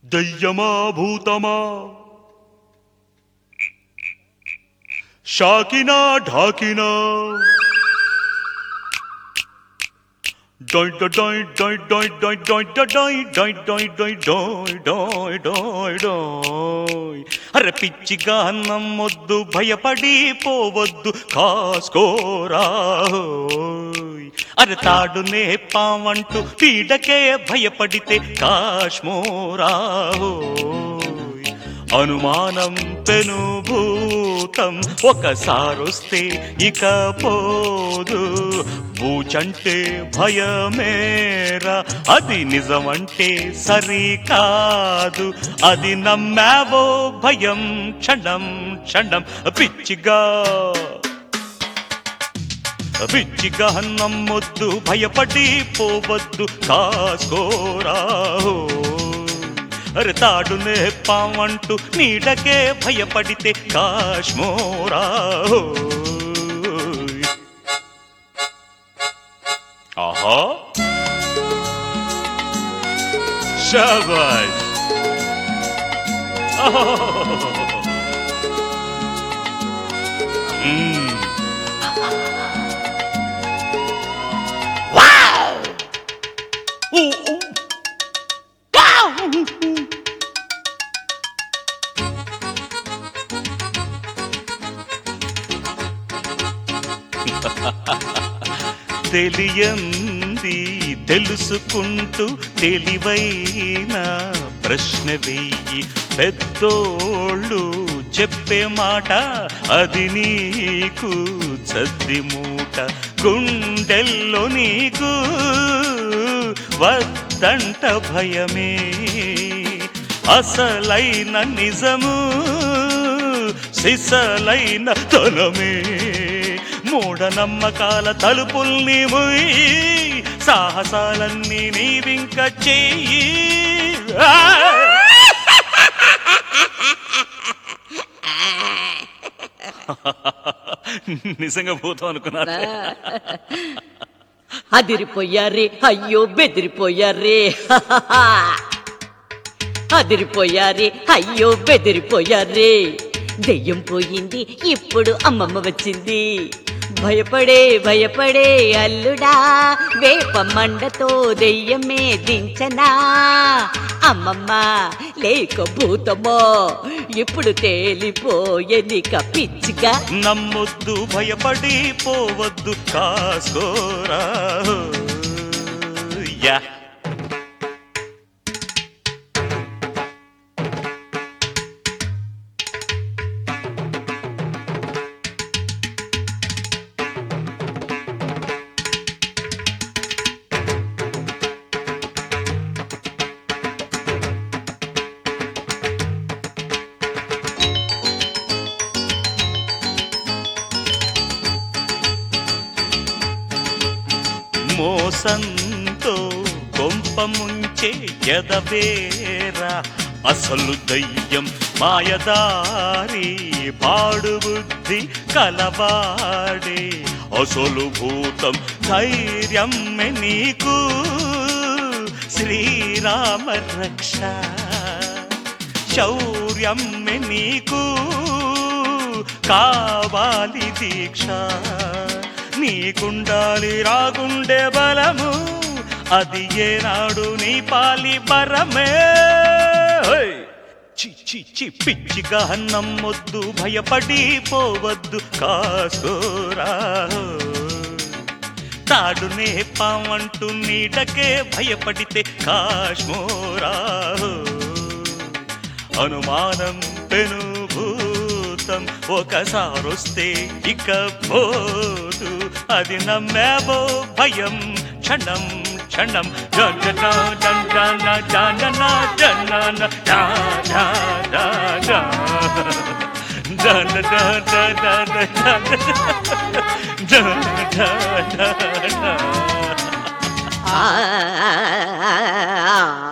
దయ్యమా భూతమా షాకినా ఢాకినా డొయ్ డొయ్ డొయ్ డొయ్ డొయ్ డొయ్ డొయ్ డొయ్ డొయ్ డొయ్ డొయ్ డొయ్ డొయ్ డొయ్ అరే పిచ్చిగా నమ్మొద్దు భయపడి పోవద్దు కాసుకోరా హోయ్. అరే తాడునే పావంటూ పీడకే భయపడితే కాశ్మోరా హోయ్. అనుమానం పెనుభూతం ఒకసారొస్తే ఇక పోదు బూచంటే భయమేరా అది నిజమంటే సరికాదు అది నమ్మావో భయం క్షణం క్షణం పిచ్చిగా పిచ్చిగా నమ్మొద్దు భయపడి పోవద్దు కాసుకోరా అరే తాడునే పావంటూ నీడకే భయపడితే కాశ్మోరా ఆహా శాబాష్ మ్మ్. Ooh, ooh. Wow! తెలియంది తెలుసుకుంటూ తెలివైన ప్రశ్న వెయ్యి పెద్దోళ్ళు చెప్పే మాట అది నీకు చద్ది మూట గుండెల్లో నీకు వద్దంట భయమే అసలైన నిజము సిసలైన తనమే మూఢనమ్మకాల తలుపుల్ని ముయ్యి సాహసాలన్నీ నీవింక చెయ్యి ఆ! నిజంగా పోతాం అనుకున్నా అదిరిపోయారే అయ్యో బెదిరిపోయారే అదిరిపోయారే అయ్యో బెదిరిపోయారే దెయ్యం పోయింది ఇప్పుడు అమ్మమ్మ వచ్చింది భయపడే భయపడే అల్లుడా వేప మండతో దెయ్యమే దించనా అమ్మమ్మ లేక భూతమో ఇప్పుడు తేలిపోయనిక పిచ్చిగా నమ్మొద్దు భయపడి పోవద్దు కాసుకోరా యా మోసంతో కొంప ముంచే ఎదవేరా అసలు దయ్యం మాయదారి పాడు బుద్ధి కలవాడే అసలు భూతం ధైర్యం నీకు శ్రీరామ రక్ష శౌర్యం నీకు కావాలి దీక్ష నీకుండాలి రాగుండే బలము అది ఏనాడు నీ పాలి బరమే హోయ్! చి చి చి పిచ్చిగా నమ్మొద్దు భయపడి పోవద్దు కాసుకోరా తాడునే పావంటూ నీడకే భయపడితే కాశ్మోరా అనుమానం పెనుభూతం ఒకసారొస్తే ఇక పోదు అది నమ్మావో భయం క్షణం క్షణం జన జన జన జన జన ఆ